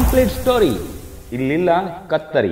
Complete story ಇಲ್ಲಿಲ್ಲ ಕತ್ತರಿ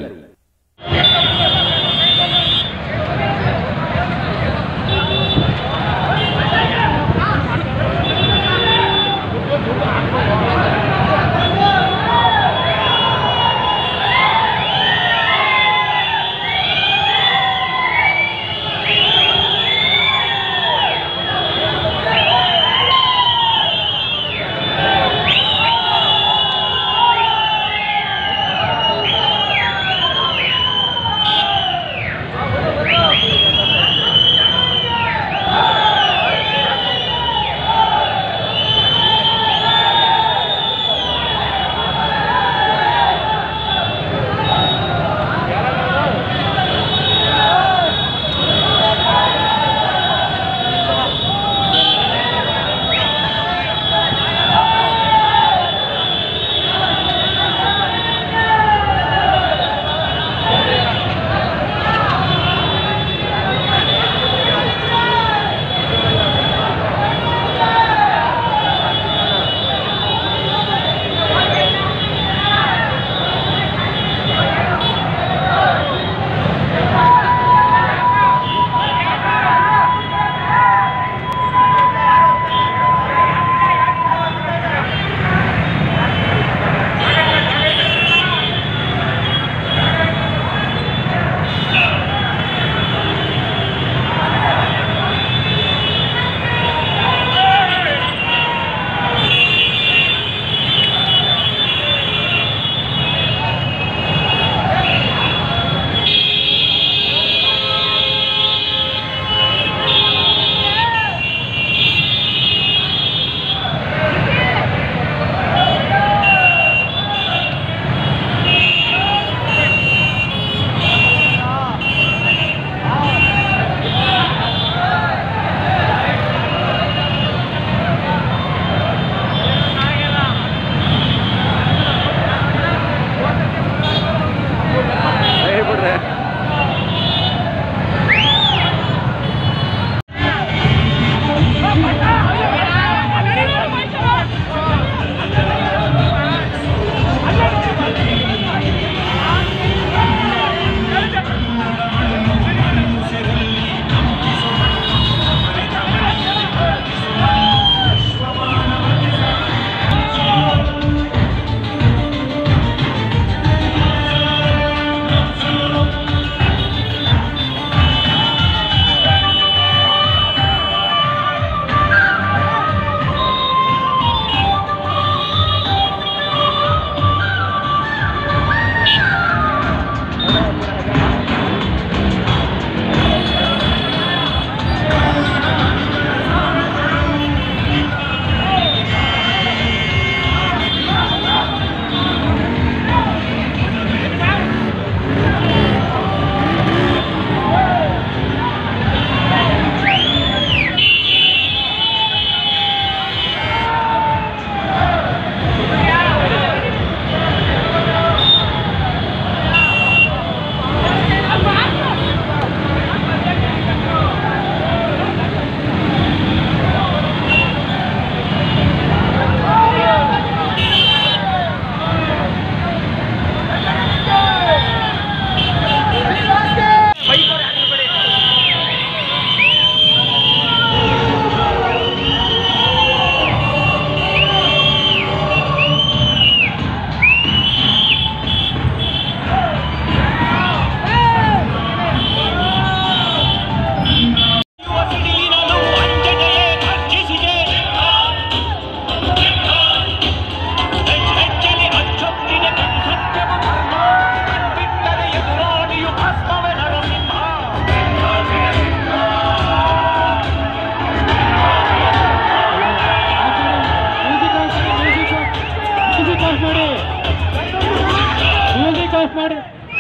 of ಮಾಡಿ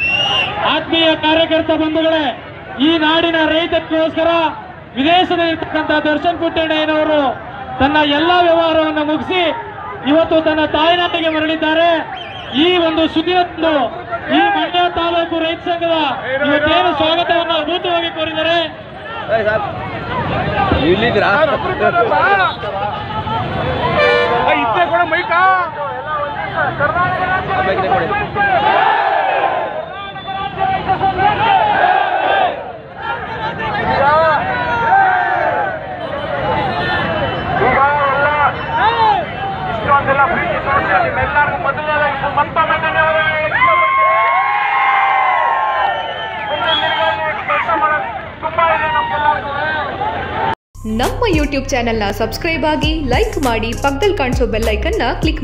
ಆತ್ಮೀಯ ಕಾರ್ಯಕರ್ತ ಬಂಧುಗಳೇ ಈ ನಾಡಿನ ರೈತರಿಗೋಸ್ಕರ ವಿದೇಶದಲ್ಲಿರ್ತಕ್ಕಂಥ ದರ್ಶನ್ ಪುಟ್ಟಣ್ಣಯ್ಯನವರು ತನ್ನ ಎಲ್ಲಾ ವ್ಯವಹಾರವನ್ನು ಮುಗಿಸಿ ಇವತ್ತು ತನ್ನ ತಾಯ್ನಾಡಿಗೆ ಮರಳಿದ್ದಾರೆ ಈ ಒಂದು ಸುದ್ದಿಯನ್ನು ಈ ಮಂಡ್ಯ ತಾಲೂಕು ರೈತ ಸಂಘದ ಇವತ್ತೇನು ಸ್ವಾಗತವನ್ನು ಅಭೂತವಾಗಿ ಕೋರಿದ್ದಾರೆ ಇಲ್ಲಿದ್ರಾ ಇದ್ದೆ ಕೂಡ ಮೈಕಾ ಈ ಸಂಸ್ಥೆ ನಿಮ್ಮೆಲ್ಲರಿಗೂ ಮೊದಲನೇದಾಗಿ ಮತ್ತೊಮ್ಮೆ ಧನ್ಯವಾದಗಳು ಹೇಳಕ್ಕೆ ಇಷ್ಟಪಡ್ತೀನಿ. ಮುಂದಿನ ದಿನಗಳಲ್ಲಿ ಕೆಲಸ ಮಾಡೋದು ತುಂಬಾ ಇದೆ ನಮ್ಗೆಲ್ಲರಿಗೂ ನಮ್ಮ ಯೂಟ್ಯೂಬ್ ಚಾನೆಲ್ನ ಸಬ್ಸ್ಕ್ರೈಬ್ ಆಗಿ ಲೈಕ್ ಮಾಡಿ ಪಕ್ಕದಲ್ಲಿ ಕಾಣಿಸೋ ಬೆಲ್ ಐಕನ್ನ ಕ್ಲಿಕ್